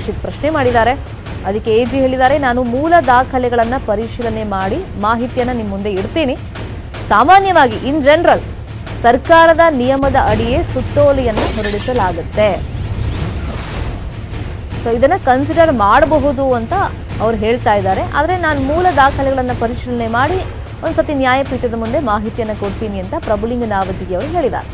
ದೀಕ್ಷಿತ್ ಪ್ರಶ್ನೆ ಮಾಡಿದ್ದಾರೆ ಅದಕ್ಕೆ ಎ ಜಿ ಹೇಳಿದ್ದಾರೆ ನಾನು ಮೂಲ ದಾಖಲೆಗಳನ್ನು ಪರಿಶೀಲನೆ ಮಾಡಿ ಮಾಹಿತಿಯನ್ನು ನಿಮ್ಮ ಮುಂದೆ ಇಡ್ತೀನಿ ಸಾಮಾನ್ಯವಾಗಿ ಇನ್ ಜನರಲ್ ಸರ್ಕಾರದ ನಿಯಮದ ಅಡಿಯೇ ಸುತ್ತೋಲೆಯನ್ನು ಹೊರಡಿಸಲಾಗುತ್ತೆ ಸೊ ಇದನ್ನ ಕನ್ಸಿಡರ್ ಮಾಡಬಹುದು ಅಂತ ಅವ್ರು ಹೇಳ್ತಾ ಇದ್ದಾರೆ ಆದರೆ ನಾನು ಮೂಲ ದಾಖಲೆಗಳನ್ನು ಪರಿಶೀಲನೆ ಮಾಡಿ ಒಂದ್ಸತಿ ನ್ಯಾಯಪೀಠದ ಮುಂದೆ ಮಾಹಿತಿಯನ್ನು ಕೊಡ್ತೀನಿ ಅಂತ ಪ್ರಭುಲಿಂಗ ನಾವಜಿಗೆ ಅವರು ಹೇಳಿದ್ದಾರೆ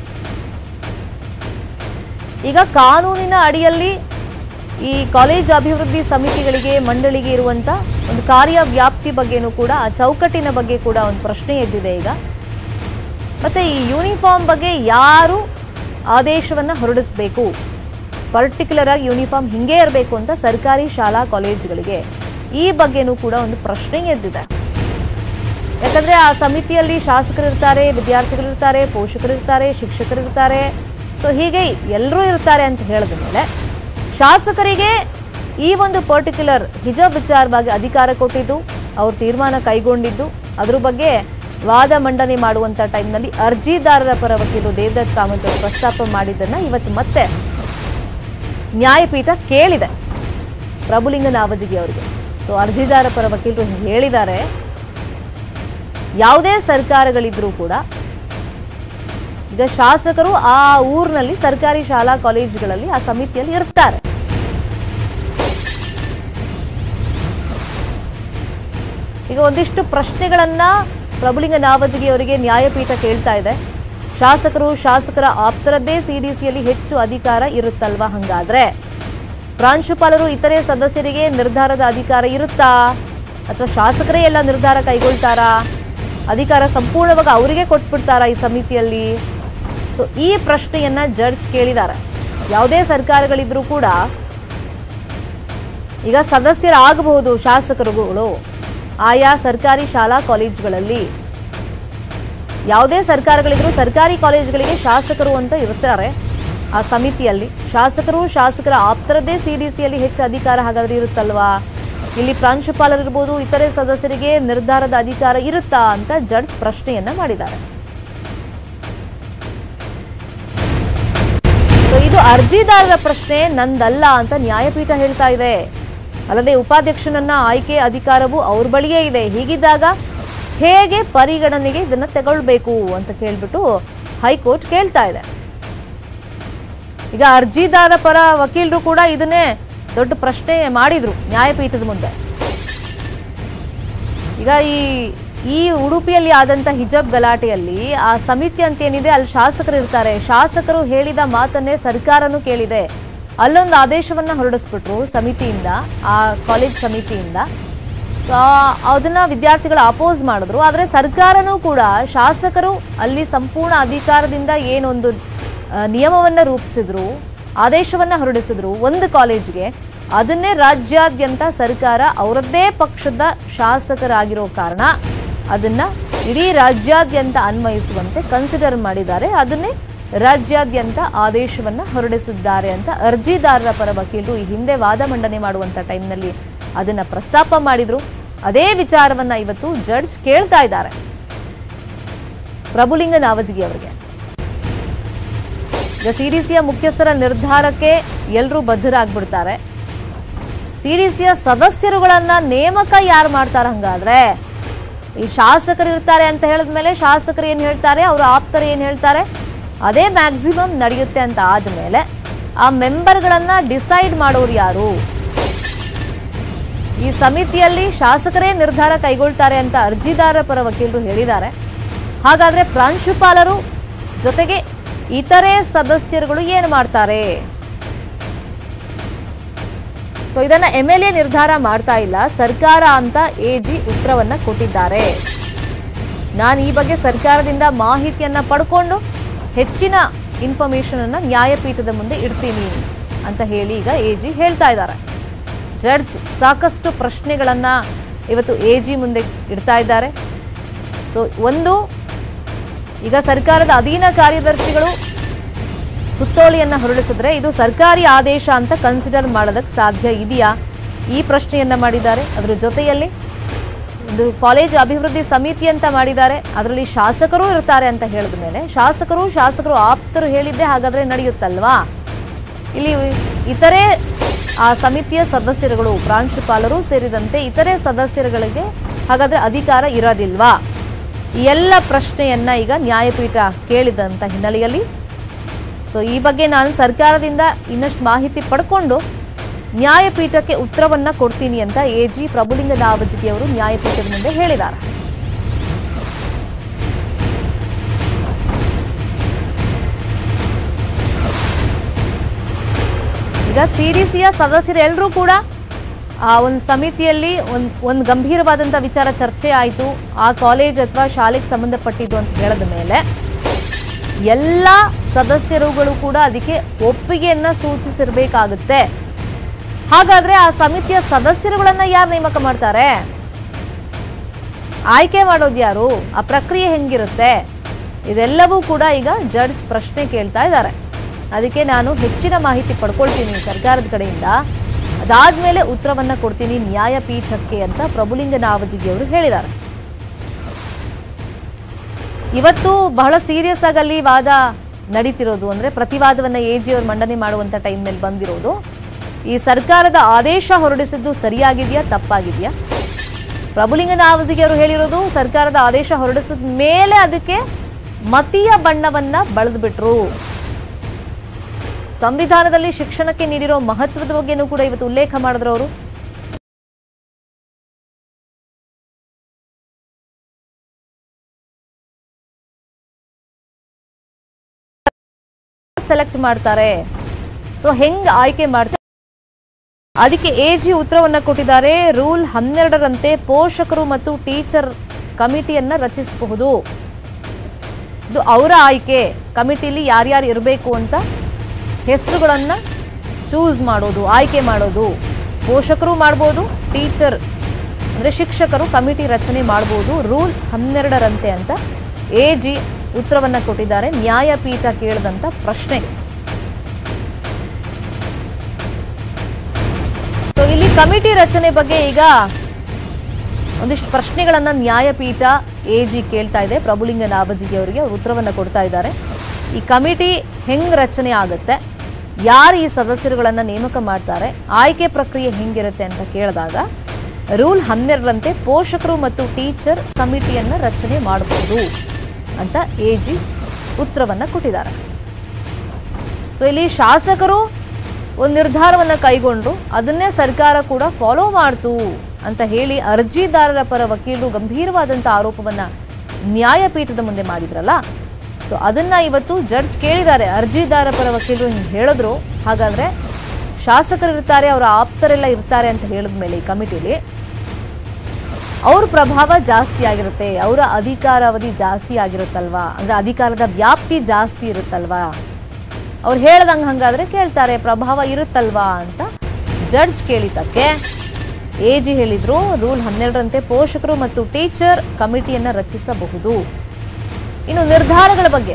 ಈಗ ಕಾನೂನಿನ ಅಡಿಯಲ್ಲಿ ಈ ಕಾಲೇಜ್ ಅಭಿವೃದ್ಧಿ ಸಮಿತಿಗಳಿಗೆ ಮಂಡಳಿಗೆ ಇರುವಂತ ಒಂದು ಕಾರ್ಯ ವ್ಯಾಪ್ತಿ ಬಗ್ಗೆನೂ ಕೂಡ ಆ ಚೌಕಟ್ಟಿನ ಬಗ್ಗೆ ಕೂಡ ಒಂದು ಪ್ರಶ್ನೆ ಎದ್ದಿದೆ ಈಗ ಮತ್ತೆ ಈ ಯೂನಿಫಾರ್ಮ್ ಬಗ್ಗೆ ಯಾರು ಆದೇಶವನ್ನ ಹೊರಡಿಸಬೇಕು ಪರ್ಟಿಕ್ಯುಲರ್ ಆಗಿ ಯೂನಿಫಾರ್ಮ್ ಹಿಂಗೆ ಇರಬೇಕು ಅಂತ ಸರ್ಕಾರಿ ಶಾಲಾ ಕಾಲೇಜುಗಳಿಗೆ ಈ ಬಗ್ಗೆನೂ ಕೂಡ ಒಂದು ಪ್ರಶ್ನೆ ಎದ್ದಿದೆ ಯಾಕಂದ್ರೆ ಆ ಸಮಿತಿಯಲ್ಲಿ ಶಾಸಕರಿರ್ತಾರೆ ವಿದ್ಯಾರ್ಥಿಗಳಿರ್ತಾರೆ ಪೋಷಕರಿರ್ತಾರೆ ಶಿಕ್ಷಕರಿರ್ತಾರೆ ಸೊ ಹೀಗೆ ಎಲ್ಲರೂ ಇರ್ತಾರೆ ಅಂತ ಹೇಳಿದ ಮೇಲೆ ಶಾಸಕರಿಗೆ ಈ ಒಂದು ಪರ್ಟಿಕ್ಯುಲರ್ ಹಿಜಾಬ್ ವಿಚಾರವಾಗಿ ಅಧಿಕಾರ ಕೊಟ್ಟಿದ್ದು ಅವ್ರು ತೀರ್ಮಾನ ಕೈಗೊಂಡಿದ್ದು ಅದ್ರ ಬಗ್ಗೆ ವಾದ ಮಂಡನೆ ಮಾಡುವಂತ ಟೈಮ್ನಲ್ಲಿ ಅರ್ಜಿದಾರರ ಪರ ವಕೀಲರು ದೇವದತ್ ಕಾಮತ್ ಅವರು ಪ್ರಸ್ತಾಪ ಮಾಡಿದ್ದನ್ನ ಇವತ್ತು ಮತ್ತೆ ನ್ಯಾಯಪೀಠ ಕೇಳಿದೆ ಪ್ರಭುಲಿಂಗ ನಾವಜಿಗೆ ಅವರಿಗೆ ಸೊ ಅರ್ಜಿದಾರ ಪರ ವಕೀಲರು ಹಿಂಗೆ ಹೇಳಿದ್ದಾರೆ ಯಾವುದೇ ಸರ್ಕಾರಗಳಿದ್ರೂ ಕೂಡ ಈಗ ಶಾಸಕರು ಆ ಊರಿನಲ್ಲಿ ಸರ್ಕಾರಿ ಶಾಲಾ ಕಾಲೇಜುಗಳಲ್ಲಿ ಆ ಸಮಿತಿಯಲ್ಲಿ ಇರ್ತಾರೆ ಈಗ ಒಂದಿಷ್ಟು ಪ್ರಶ್ನೆಗಳನ್ನ ಪ್ರಭುಲಿಂಗ ನಾವಜಿಗೆ ಅವರಿಗೆ ನ್ಯಾಯಪೀಠ ಕೇಳ್ತಾ ಇದೆ ಶಾಸಕರು ಶಾಸಕರ ಆಪ್ತರದ್ದೇ ಸಿಡಿಸಿಯಲ್ಲಿ ಹೆಚ್ಚು ಅಧಿಕಾರ ಇರುತ್ತಲ್ವಾ ಹಂಗಾದ್ರೆ ಪ್ರಾಂಶುಪಾಲರು ಇತರೆ ಸದಸ್ಯರಿಗೆ ನಿರ್ಧಾರದ ಅಧಿಕಾರ ಇರುತ್ತಾ ಅಥವಾ ಶಾಸಕರೇ ಎಲ್ಲ ನಿರ್ಧಾರ ಕೈಗೊಳ್ತಾರಾ ಅಧಿಕಾರ ಸಂಪೂರ್ಣವಾಗಿ ಅವರಿಗೆ ಕೊಟ್ಬಿಡ್ತಾರಾ ಈ ಸಮಿತಿಯಲ್ಲಿ ಸೊ ಈ ಪ್ರಶ್ನೆಯನ್ನ ಜಡ್ಜ್ ಕೇಳಿದ್ದಾರೆ ಯಾವುದೇ ಸರ್ಕಾರಗಳಿದ್ರೂ ಕೂಡ ಈಗ ಸದಸ್ಯರಾಗಬಹುದು ಶಾಸಕರುಗಳು ಆಯಾ ಸರ್ಕಾರಿ ಶಾಲಾ ಕಾಲೇಜುಗಳಲ್ಲಿ ಯಾವುದೇ ಸರ್ಕಾರಗಳಿದ್ರೂ ಸರ್ಕಾರಿ ಕಾಲೇಜುಗಳಿಗೆ ಶಾಸಕರು ಅಂತ ಇರ್ತಾರೆ ಆ ಸಮಿತಿಯಲ್ಲಿ ಶಾಸಕರು ಶಾಸಕರ ಆಪ್ತರದ್ದೇ ಸಿಡಿಸಿಯಲ್ಲಿ ಹೆಚ್ಚು ಅಧಿಕಾರ ಹಾಗಾದ್ರೆ ಇರುತ್ತಲ್ವಾ ಇಲ್ಲಿ ಪ್ರಾಂಶುಪಾಲರಿರ್ಬೋದು ಇತರೆ ಸದಸ್ಯರಿಗೆ ನಿರ್ಧಾರದ ಅಧಿಕಾರ ಇರುತ್ತಾ ಅಂತ ಜಡ್ಜ್ ಪ್ರಶ್ನೆಯನ್ನ ಮಾಡಿದ್ದಾರೆ ಸೊ ಇದು ಅರ್ಜಿದಾರರ ಪ್ರಶ್ನೆ ನಂದಲ್ಲ ಅಂತ ನ್ಯಾಯಪೀಠ ಹೇಳ್ತಾ ಇದೆ ಅಲ್ಲದೆ ಉಪಾಧ್ಯಕ್ಷನನ್ನ ಆಯ್ಕೆ ಅಧಿಕಾರವು ಅವ್ರ ಬಳಿಯೇ ಇದೆ ಹೀಗಿದ್ದಾಗ ಹೇಗೆ ಪರಿಗಣನೆಗೆ ಇದನ್ನ ತಗೊಳ್ಬೇಕು ಅಂತ ಕೇಳ್ಬಿಟ್ಟು ಹೈಕೋರ್ಟ್ ಕೇಳ್ತಾ ಇದೆ ಈಗ ಅರ್ಜಿದಾರ ಪರ ವಕೀಲರು ಕೂಡ ಇದನ್ನೇ ದೊಡ್ಡ ಪ್ರಶ್ನೆ ಮಾಡಿದ್ರು ನ್ಯಾಯಪೀಠದ ಮುಂದೆ ಈಗ ಈ ಈ ಉಡುಪಿಯಲ್ಲಿ ಆದಂತ ಹಿಜಾಬ್ ಗಲಾಟೆಯಲ್ಲಿ ಆ ಸಮಿತಿ ಅಂತ ಏನಿದೆ ಅಲ್ಲಿ ಶಾಸಕರು ಇರ್ತಾರೆ ಶಾಸಕರು ಹೇಳಿದ ಮಾತನ್ನೇ ಸರ್ಕಾರನೂ ಕೇಳಿದೆ ಅಲ್ಲೊಂದು ಆದೇಶವನ್ನ ಹೊರಡಿಸ್ಬಿಟ್ರು ಸಮಿತಿಯಿಂದ ಆ ಕಾಲೇಜ್ ಸಮಿತಿಯಿಂದ ಸೊ ಅದನ್ನ ವಿದ್ಯಾರ್ಥಿಗಳು ಅಪೋಸ್ ಮಾಡಿದ್ರು ಆದರೆ ಸರ್ಕಾರನೂ ಕೂಡ ಶಾಸಕರು ಅಲ್ಲಿ ಸಂಪೂರ್ಣ ಅಧಿಕಾರದಿಂದ ಏನೊಂದು ಆ, ನಿಯಮವನ್ನ ರೂಪಿಸಿದ್ರು ಆದೇಶವನ್ನ ಹೊರಡಿಸಿದ್ರು ಒಂದು ಕಾಲೇಜ್ಗೆ ಅದನ್ನೇ ರಾಜ್ಯಾದ್ಯಂತ ಸರ್ಕಾರ ಅವರದ್ದೇ ಪಕ್ಷದ ಶಾಸಕರಾಗಿರೋ ಕಾರಣ ಅದನ್ನ ಇಡೀ ರಾಜ್ಯಾದ್ಯಂತ ಅನ್ವಯಿಸುವಂತೆ ಕನ್ಸಿಡರ್ ಮಾಡಿದ್ದಾರೆ ಅದನ್ನೇ ರಾಜ್ಯಾದ್ಯಂತ ಆದೇಶವನ್ನ ಹೊರಡಿಸಿದ್ದಾರೆ ಅಂತ ಅರ್ಜಿದಾರರ ಪರ ವಕೀಲರು ಈ ಹಿಂದೆ ವಾದ ಮಂಡನೆ ಮಾಡುವಂತ ಟೈಮ್ನಲ್ಲಿ ಅದನ್ನ ಪ್ರಸ್ತಾಪ ಮಾಡಿದ್ರು ಅದೇ ವಿಚಾರವನ್ನ ಇವತ್ತು ಜಡ್ಜ್ ಕೇಳ್ತಾ ಇದ್ದಾರೆ ಪ್ರಭುಲಿಂಗ ನಾವಜಿಗೆ ಅವರಿಗೆ ಈಗ ಸಿಡಿಸಿಯ ಮುಖ್ಯಸ್ಥರ ನಿರ್ಧಾರಕ್ಕೆ ಎಲ್ಲರೂ ಬದ್ಧರಾಗ್ಬಿಡ್ತಾರೆ ಸಿಡಿಸಿಯ ಸದಸ್ಯರುಗಳನ್ನ ನೇಮಕ ಯಾರು ಮಾಡ್ತಾರ ಹಂಗಾದ್ರೆ ಈ ಶಾಸಕರು ಇರ್ತಾರೆ ಅಂತ ಹೇಳಿದ್ಮೇಲೆ ಶಾಸಕರು ಏನ್ ಹೇಳ್ತಾರೆ ಅವ್ರ ಆಪ್ತರು ಏನ್ ಹೇಳ್ತಾರೆ ಅದೇ ಮ್ಯಾಕ್ಸಿಮಮ್ ನಡೆಯುತ್ತೆ ಅಂತ ಆದ್ಮೇಲೆ ಆ ಮೆಂಬರ್ಗಳನ್ನ ಡಿಸೈಡ್ ಮಾಡೋರು ಯಾರು ಈ ಸಮಿತಿಯಲ್ಲಿ ಶಾಸಕರೇ ನಿರ್ಧಾರ ಕೈಗೊಳ್ತಾರೆ ಅಂತ ಅರ್ಜಿದಾರರ ಪರ ವಕೀಲರು ಹೇಳಿದ್ದಾರೆ ಹಾಗಾದ್ರೆ ಪ್ರಾಂಶುಪಾಲರು ಜೊತೆಗೆ ಇತರೆ ಸದಸ್ಯರುಗಳು ಏನು ಮಾಡ್ತಾರೆ ಸೊ ಇದನ್ನ ಎಂ ಎಲ್ ಎ ನಿರ್ಧಾರ ಮಾಡ್ತಾ ಇಲ್ಲ ಸರ್ಕಾರ ಅಂತ ಎ ಜಿ ಉತ್ತರವನ್ನ ಕೊಟ್ಟಿದ್ದಾರೆ ನಾನು ಈ ಬಗ್ಗೆ ಸರ್ಕಾರದಿಂದ ಮಾಹಿತಿಯನ್ನ ಪಡ್ಕೊಂಡು ಹೆಚ್ಚಿನ ಇನ್ಫಾರ್ಮೇಶನ್ ಅನ್ನ ನ್ಯಾಯಪೀಠದ ಮುಂದೆ ಇಡ್ತೀನಿ ಅಂತ ಹೇಳಿ ಈಗ ಎ ಜಿ ಹೇಳ್ತಾ ಇದ್ದಾರೆ ಜಡ್ಜ್ ಸಾಕಷ್ಟು ಪ್ರಶ್ನೆಗಳನ್ನ ಇವತ್ತು ಎ ಜಿ ಮುಂದೆ ಇಡ್ತಾ ಇದ್ದಾರೆ ಸೊ ಒಂದು ಈಗ ಸರ್ಕಾರದ ಅಧೀನ ಕಾರ್ಯದರ್ಶಿಗಳು ಸುತ್ತೋಲೆಯನ್ನ ಹೊರಡಿಸಿದ್ರೆ ಇದು ಸರ್ಕಾರಿ ಆದೇಶ ಅಂತ ಕನ್ಸಿಡರ್ ಮಾಡೋದಕ್ಕೆ ಸಾಧ್ಯ ಇದೆಯಾ ಈ ಪ್ರಶ್ನೆಯನ್ನ ಮಾಡಿದ್ದಾರೆ ಅದರ ಜೊತೆಯಲ್ಲಿ ಒಂದು ಕಾಲೇಜ್ ಅಭಿವೃದ್ಧಿ ಸಮಿತಿ ಅಂತ ಮಾಡಿದ್ದಾರೆ ಅದರಲ್ಲಿ ಶಾಸಕರು ಇರ್ತಾರೆ ಅಂತ ಹೇಳಿದ ಮೇಲೆ ಶಾಸಕರು ಶಾಸಕರು ಆಪ್ತರು ಹೇಳಿದ್ದೆ ಹಾಗಾದ್ರೆ ನಡೆಯುತ್ತಲ್ವಾ ಇಲ್ಲಿ ಇತರೆ ಆ ಸಮಿತಿಯ ಸದಸ್ಯರುಗಳು ಪ್ರಾಂಶುಪಾಲರು ಸೇರಿದಂತೆ ಇತರೆ ಸದಸ್ಯರುಗಳಿಗೆ ಹಾಗಾದ್ರೆ ಅಧಿಕಾರ ಇರೋದಿಲ್ವಾ ಈ ಎಲ್ಲ ಪ್ರಶ್ನೆಯನ್ನ ಈಗ ನ್ಯಾಯಪೀಠ ಕೇಳಿದಂತ ಹಿನ್ನೆಲೆಯಲ್ಲಿ ಸೊ ಈ ಬಗ್ಗೆ ನಾನು ಸರ್ಕಾರದಿಂದ ಇನ್ನಷ್ಟು ಮಾಹಿತಿ ಪಡ್ಕೊಂಡು ನ್ಯಾಯಪೀಠಕ್ಕೆ ಉತ್ತರವನ್ನ ಕೊಡ್ತೀನಿ ಅಂತ ಎ ಜಿ ಪ್ರಭುಲಿಂಗ ನಾವಜಿಗೆ ಅವರು ನ್ಯಾಯಪೀಠದ ಮುಂದೆ ಹೇಳಿದ್ದಾರೆ ಈಗ ಸಿಡಿಸಿಯ ಸದಸ್ಯರು ಎಲ್ಲರೂ ಕೂಡ ಆ ಒಂದು ಸಮಿತಿಯಲ್ಲಿ ಒಂದು ಒಂದು ಗಂಭೀರವಾದಂಥ ವಿಚಾರ ಚರ್ಚೆ ಆಯಿತು ಆ ಕಾಲೇಜ್ ಅಥವಾ ಶಾಲೆಗೆ ಸಂಬಂಧಪಟ್ಟಿದ್ದು ಅಂತ ಹೇಳಿದ ಮೇಲೆ ಎಲ್ಲ ಸದಸ್ಯರುಗಳು ಕೂಡ ಅದಕ್ಕೆ ಒಪ್ಪಿಗೆಯನ್ನ ಸೂಚಿಸಿರ್ಬೇಕಾಗುತ್ತೆ ಹಾಗಾದ್ರೆ ಆ ಸಮಿತಿಯ ಸದಸ್ಯರುಗಳನ್ನ ಯಾರು ನೇಮಕ ಮಾಡ್ತಾರೆ ಆಯ್ಕೆ ಮಾಡೋದು ಯಾರು ಆ ಪ್ರಕ್ರಿಯೆ ಹೆಂಗಿರುತ್ತೆ ಇದೆಲ್ಲವೂ ಕೂಡ ಈಗ ಜಡ್ಜ್ ಪ್ರಶ್ನೆ ಕೇಳ್ತಾ ಇದ್ದಾರೆ ಅದಕ್ಕೆ ನಾನು ಹೆಚ್ಚಿನ ಮಾಹಿತಿ ಪಡ್ಕೊಳ್ತೀನಿ ಸರ್ಕಾರದ ಕಡೆಯಿಂದ ಅದಾದ್ಮೇಲೆ ಉತ್ತರವನ್ನ ಕೊಡ್ತೀನಿ ನ್ಯಾಯಪೀಠಕ್ಕೆ ಅಂತ ಪ್ರಭುಲಿಂಗ ನಾವಜಿಗೆ ಅವರು ಹೇಳಿದ್ದಾರೆ ಇವತ್ತು ಬಹಳ ಸೀರಿಯಸ್ ಆಗಿ ಅಲ್ಲಿ ವಾದ ನಡೀತಿರೋದು ಅಂದ್ರೆ ಪ್ರತಿವಾದವನ್ನ ಎ ಜಿ ಅವರು ಮಂಡನೆ ಮಾಡುವಂತ ಟೈಮ್ನಲ್ಲಿ ಬಂದಿರೋದು ಈ ಸರ್ಕಾರದ ಆದೇಶ ಹೊರಡಿಸಿದ್ದು ಸರಿಯಾಗಿದೆಯಾ ತಪ್ಪಾಗಿದೆಯಾ ಪ್ರಭುಲಿಂಗ ನಾವದಿಗೆ ಅವರು ಹೇಳಿರೋದು ಸರ್ಕಾರದ ಆದೇಶ ಹೊರಡಿಸಿದ ಮೇಲೆ ಅದಕ್ಕೆ ಮತೀಯ ಬಣ್ಣವನ್ನ ಬಳದು ಬಿಟ್ರು ಸಂವಿಧಾನದಲ್ಲಿ ಶಿಕ್ಷಣಕ್ಕೆ ನೀಡಿರೋ ಮಹತ್ವದ ಬಗ್ಗೆನೂ ಕೂಡ ಇವತ್ತು ಉಲ್ಲೇಖ ಮಾಡಿದ್ರು ಅವರು ಸೆಲೆಕ್ಟ್ ಮಾಡ್ತಾರೆ ಸೊ ಹೆಂಗ್ ಆಯ್ಕೆ ಮಾಡ್ತಾರೆ ಅದಕ್ಕೆ ಎ ಜಿ ಉತ್ತರವನ್ನ ಕೊಟ್ಟಿದ್ದಾರೆ ರೂಲ್ ಹನ್ನೆರಡರಂತೆ ಪೋಷಕರು ಮತ್ತು ಟೀಚರ್ ಕಮಿಟಿಯನ್ನ ರಚಿಸಬಹುದು ಇದು ಅವರ ಆಯ್ಕೆ ಕಮಿಟಿಲಿ ಯಾರ್ಯಾರು ಇರಬೇಕು ಅಂತ ಹೆಸರುಗಳನ್ನ ಚೂಸ್ ಮಾಡೋದು ಆಯ್ಕೆ ಮಾಡೋದು ಪೋಷಕರು ಮಾಡ್ಬೋದು ಟೀಚರ್ ಅಂದರೆ ಶಿಕ್ಷಕರು ಕಮಿಟಿ ರಚನೆ ಮಾಡ್ಬೋದು ರೂಲ್ ಹನ್ನೆರಡರಂತೆ ಅಂತ ಎ ಜಿ ಉತ್ತರವನ್ನ ಕೊಟ್ಟಿದ್ದಾರೆ ನ್ಯಾಯಪೀಠ ಕೇಳಿದಂಥ ಪ್ರಶ್ನೆಗೆ ಸೊ ಇಲ್ಲಿ ಕಮಿಟಿ ರಚನೆ ಬಗ್ಗೆ ಈಗ ಒಂದಿಷ್ಟು ಪ್ರಶ್ನೆಗಳನ್ನ ನ್ಯಾಯಪೀಠ ಎ ಜಿ ಕೇಳ್ತಾ ಇದೆ ಪ್ರಭುಲಿಂಗ ನಾಬದಿಗೆ ಅವರಿಗೆ ಅವರು ಉತ್ತರವನ್ನ ಕೊಡ್ತಾ ಇದ್ದಾರೆ ಈ ಕಮಿಟಿ ಹೆಂಗ್ ರಚನೆ ಆಗುತ್ತೆ ಯಾರು ಈ ಸದಸ್ಯರುಗಳನ್ನ ನೇಮಕ ಮಾಡ್ತಾರೆ ಆಯ್ಕೆ ಪ್ರಕ್ರಿಯೆ ಹೆಂಗಿರುತ್ತೆ ಅಂತ ಕೇಳಿದಾಗ ರೂಲ್ ಹನ್ನೆರಡರಂತೆ ಪೋಷಕರು ಮತ್ತು ಟೀಚರ್ ಕಮಿಟಿಯನ್ನ ರಚನೆ ಮಾಡಬಹುದು ಅಂತ ಎ ಜಿ ಉತ್ತರವನ್ನ ಕೊಟ್ಟಿದ್ದಾರೆ ಸೊ ಇಲ್ಲಿ ಶಾಸಕರು ಒಂದು ನಿರ್ಧಾರವನ್ನ ಕೈಗೊಂಡ್ರು ಅದನ್ನೇ ಸರ್ಕಾರ ಕೂಡ ಫಾಲೋ ಮಾಡ್ತು ಅಂತ ಹೇಳಿ ಅರ್ಜಿದಾರರ ಪರ ವಕೀಲರು ಗಂಭೀರವಾದಂಥ ಆರೋಪವನ್ನ ನ್ಯಾಯಪೀಠದ ಮುಂದೆ ಮಾಡಿದ್ರಲ್ಲ ಸೊ ಅದನ್ನ ಇವತ್ತು ಜಡ್ಜ್ ಕೇಳಿದ್ದಾರೆ ಅರ್ಜಿದಾರ ಪರ ವಕೀಲರು ಹಿಂಗೆ ಹೇಳಿದ್ರು ಹಾಗಾದ್ರೆ ಶಾಸಕರು ಇರ್ತಾರೆ ಅವರ ಆಪ್ತರೆಲ್ಲ ಇರ್ತಾರೆ ಅಂತ ಹೇಳಿದ ಮೇಲೆ ಈ ಕಮಿಟಿಲಿ ಅವ್ರ ಪ್ರಭಾವ ಜಾಸ್ತಿ ಆಗಿರುತ್ತೆ ಅವರ ಅಧಿಕಾರಾವಧಿ ಜಾಸ್ತಿ ಆಗಿರುತ್ತಲ್ವಾ ಅಂದ್ರೆ ಅಧಿಕಾರದ ವ್ಯಾಪ್ತಿ ಜಾಸ್ತಿ ಇರುತ್ತಲ್ವಾ ಅವ್ರು ಹೇಳ್ದಂಗೆ ಹಂಗಾದ್ರೆ ಕೇಳ್ತಾರೆ ಪ್ರಭಾವ ಇರುತ್ತಲ್ವಾ ಅಂತ ಜಡ್ಜ್ ಕೇಳಿದ್ದಕ್ಕೆ ಎ ಜಿ ಹೇಳಿದ್ರು ರೂಲ್ ಹನ್ನೆರಡರಂತೆ ಪೋಷಕರು ಮತ್ತು ಟೀಚರ್ ಕಮಿಟಿಯನ್ನ ರಚಿಸಬಹುದು ಇನ್ನು ನಿರ್ಧಾರಗಳ ಬಗ್ಗೆ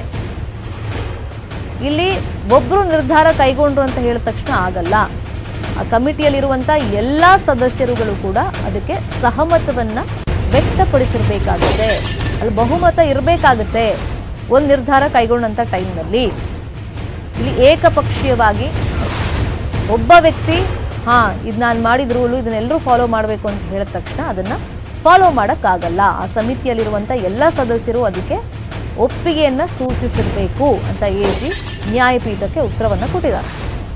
ಇಲ್ಲಿ ಒಬ್ರು ನಿರ್ಧಾರ ಕೈಗೊಂಡ್ರು ಅಂತ ಹೇಳಿದ ತಕ್ಷಣ ಆಗಲ್ಲ ಆ ಕಮಿಟಿಯಲ್ಲಿರುವಂತ ಎಲ್ಲಾ ಸದಸ್ಯರುಗಳು ಕೂಡ ಅದಕ್ಕೆ ಸಹಮತವನ್ನ ವ್ಯಕ್ತಪಡಿಸಿರ್ಬೇಕಾಗುತ್ತೆ ಅಲ್ಲಿ ಬಹುಮತ ಇರಬೇಕಾಗುತ್ತೆ ಒಂದು ನಿರ್ಧಾರ ಕೈಗೊಂಡಂತ ಟೈಮ್ನಲ್ಲಿ ಇಲ್ಲಿ ಏಕಪಕ್ಷೀಯವಾಗಿ ಒಬ್ಬ ವ್ಯಕ್ತಿ ಹಾ ಇದು ನಾನು ಮಾಡಿದ ರೂಲು ಇದನ್ನೆಲ್ಲರೂ ಫಾಲೋ ಮಾಡಬೇಕು ಅಂತ ಹೇಳಿದ ತಕ್ಷಣ ಅದನ್ನ ಫಾಲೋ ಮಾಡೋಕ್ಕಾಗಲ್ಲ ಆ ಸಮಿತಿಯಲ್ಲಿರುವಂಥ ಎಲ್ಲ ಸದಸ್ಯರು ಅದಕ್ಕೆ ಒಪ್ಪಿಗೆಯನ್ನ ಸೂಚಿಸಿರಬೇಕು ಅಂತ ಎ ಜಿ ನ್ಯಾಯಪೀಠಕ್ಕೆ ಉತ್ತರವನ್ನು ಕೊಟ್ಟಿದ್ದಾರೆ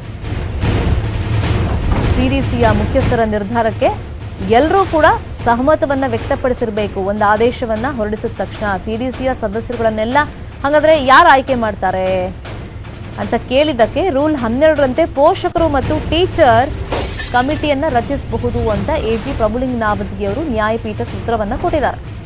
ಸಿಡಿಸಿಯ ಮುಖ್ಯಸ್ಥರ ನಿರ್ಧಾರಕ್ಕೆ ಎಲ್ಲರೂ ಕೂಡ ಸಹಮತವನ್ನ ವ್ಯಕ್ತಪಡಿಸಿರಬೇಕು ಒಂದು ಆದೇಶವನ್ನ ಹೊರಡಿಸಿದ ತಕ್ಷಣ ಸಿಡಿಸಿಯ ಸದಸ್ಯರುಗಳನ್ನೆಲ್ಲ ಹಾಗಾದ್ರೆ ಯಾರು ಆಯ್ಕೆ ಮಾಡ್ತಾರೆ ಅಂತ ಕೇಳಿದ್ದಕ್ಕೆ ರೂಲ್ ಹನ್ನೆರಡರಂತೆ ಪೋಷಕರು ಮತ್ತು ಟೀಚರ್ ಕಮಿಟಿಯನ್ನ ರಚಿಸಬಹುದು ಅಂತ ಎ ಜಿ ಪ್ರಭುಲಿಂಗ್ ನಾವಜ್ಗಿ ಅವರು ನ್ಯಾಯಪೀಠಕ್ಕೆ ಉತ್ತರವನ್ನ ಕೊಟ್ಟಿದ್ದಾರೆ